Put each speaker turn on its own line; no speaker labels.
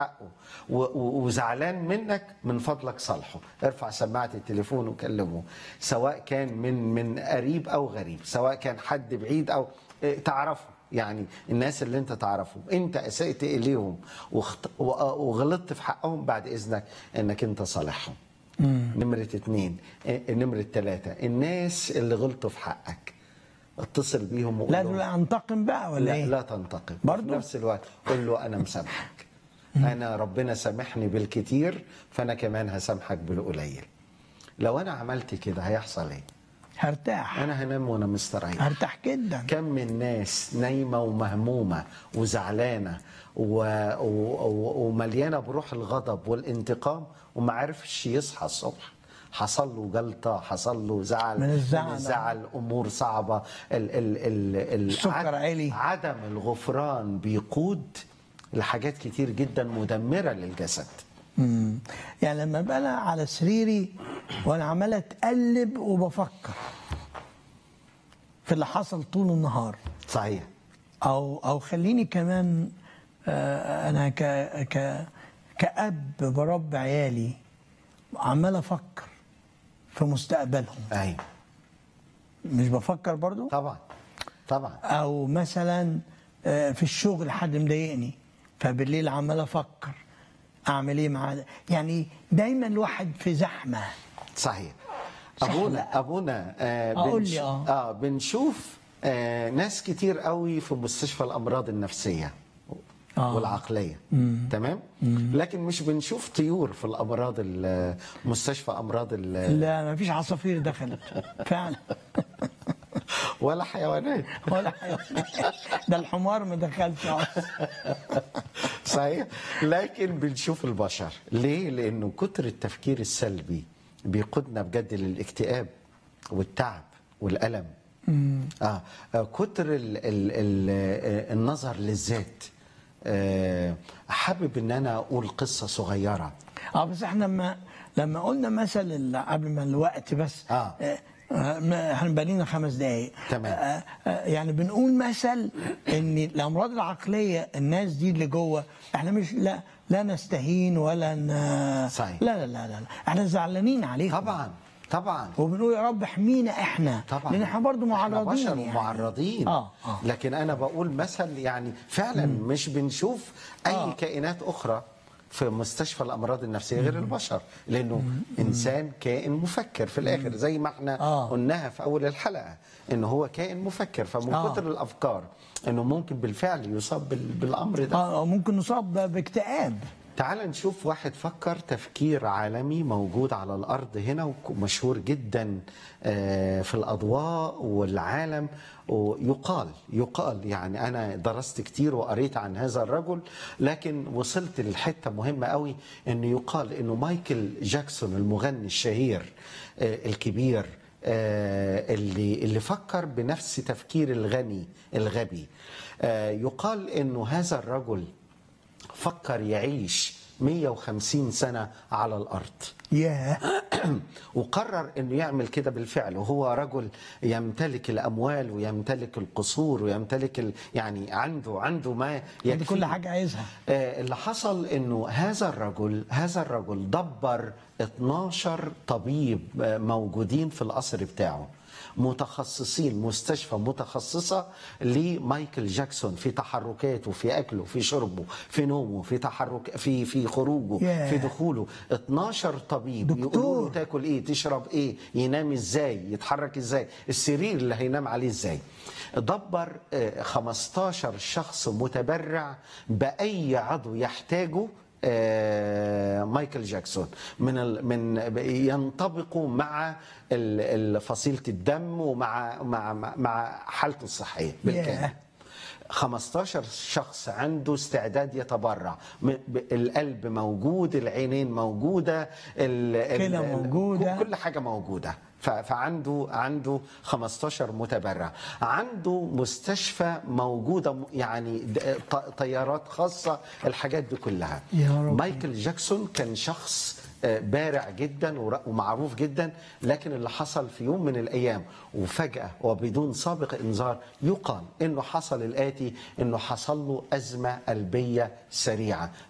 حقه و- و- وزعلان منك من فضلك صالحه ارفع سماعة التليفون وكلمه سواء كان من من قريب او غريب سواء كان حد بعيد او اه، تعرفه يعني الناس اللي انت تعرفهم انت اسأت اليهم واخت- و- وغلطت في حقهم بعد اذنك انك انت صالحهم نمرة اتنين اه، نمرة تلاتة الناس اللي غلطوا في حقك اتصل بيهم وقول
لا
لهم
دول انتقم بقى ولا
لا
ايه؟
لا تنتقم
برضو؟
في نفس الوقت قول له انا مسامحك انا ربنا سامحني بالكتير فانا كمان هسامحك بالقليل لو انا عملت كده هيحصل ايه
هرتاح
انا هنام وانا مستريح
هرتاح جدا
كم من ناس نايمه ومهمومه وزعلانه و... و... و... ومليانه بروح الغضب والانتقام وما عرفش يصحى الصبح حصل له جلطه حصل له زعل
من الزعل.
من الزعل امور صعبه ال... ال... ال... ال...
السكر
عد-
عالي.
عدم الغفران بيقود لحاجات كتير جدا مدمره للجسد
مم. يعني لما بقى أنا على سريري وانا عمال اتقلب وبفكر في اللي حصل طول النهار
صحيح
او او خليني كمان آه، انا ك ك كاب برب عيالي عمال افكر في مستقبلهم
ايوه
مش بفكر برضو
طبعا طبعا
او مثلا آه، في الشغل حد مضايقني فبالليل عمال افكر اعمل ايه مع ده يعني دايما الواحد في زحمه
صحيح
صح
ابونا
لا؟
ابونا آه
آه، قول
بنش-
لي، آه.
اه بنشوف آه ناس كتير قوي في مستشفى الامراض النفسيه
آه.
والعقليه تمام لكن مش بنشوف طيور في الامراض ال- مستشفى امراض ال-
لا ما فيش عصافير دخلت فعلا
ولا حيوانات
ولا حيوان. ده الحمار ما دخلش أصلاً.
صحيح لكن بنشوف البشر ليه لانه كتر التفكير السلبي بيقودنا بجد للاكتئاب والتعب والالم آه آه، كتر ال ال ال آه، النظر للذات آه، حابب ان انا اقول قصه صغيره
اه بس احنا لما لما قلنا مثل ال- قبل ما الوقت بس
آه.
آه، آه، ما- احنا بقالنا خمس دقايق
تمام.
آه، آه، يعني بنقول مثل ان الامراض العقليه الناس دي اللي جوه احنا مش لا لا نستهين ولا ن...
صحيح.
لا لا لا لا احنا زعلانين عليهم
طبعا طبعا
وبنقول يا رب احمينا احنا
طبعا
لان احنا برضه معرضين
احنا بشر
يعني.
ومعرضين
آه، آه.
لكن انا بقول مثل يعني فعلا مش بنشوف اي
آه.
كائنات اخرى في مستشفى الامراض النفسيه غير البشر لانه انسان كائن مفكر في الاخر زي ما احنا
آه.
قلناها في اول الحلقه انه هو كائن مفكر فمن
آه.
كتر الافكار انه ممكن بالفعل يصاب بال- بالامر ده
اه ممكن نصاب باكتئاب
تعال نشوف واحد فكر تفكير عالمي موجود على الأرض هنا ومشهور جدا آه، في الأضواء والعالم ويقال يقال يعني أنا درست كتير وقريت عن هذا الرجل لكن وصلت للحتة مهمة قوي أنه يقال أنه مايكل جاكسون المغني الشهير آه، الكبير آه، اللي اللي فكر بنفس تفكير الغني الغبي آه، يقال أنه هذا الرجل فكر يعيش 150 سنة على الأرض
ياه
وقرر أنه يعمل كده بالفعل وهو رجل يمتلك الأموال ويمتلك القصور ويمتلك ال... يعني عنده عنده ما
يعني
يكفي
كل حاجه عايزها
آه، اللي حصل انه هذا الرجل هذا الرجل دبر 12 طبيب آه، موجودين في القصر بتاعه متخصصين مستشفى متخصصة لمايكل جاكسون في تحركاته في أكله في شربه في نومه في تحرك في في خروجه
ياه.
في دخوله 12 طبيب
دكتور.
يقولوا له تاكل ايه تشرب ايه ينام ازاي يتحرك ازاي السرير اللي هينام عليه ازاي دبر آه، 15 شخص متبرع باي عضو يحتاجه آه، مايكل جاكسون من ال من ينطبقوا مع ال- ال- فصيله الدم ومع مع مع- مع حالته الصحيه بالكامل
ياه.
15 شخص عنده استعداد يتبرع م- ب- القلب موجود العينين موجودة ال- ال-
كلى
ال-
موجودة.
كل حاجة موجودة ف- فعنده عنده 15 متبرع عنده مستشفى موجودة م- يعني د- ط- طيارات خاصة الحاجات دي كلها
يا رب.
مايكل جاكسون كان شخص آه، بارع جدا ور- ومعروف جدا لكن اللي حصل في يوم من الايام وفجاه وبدون سابق انذار يقال انه حصل الاتي انه حصل له ازمه قلبيه سريعه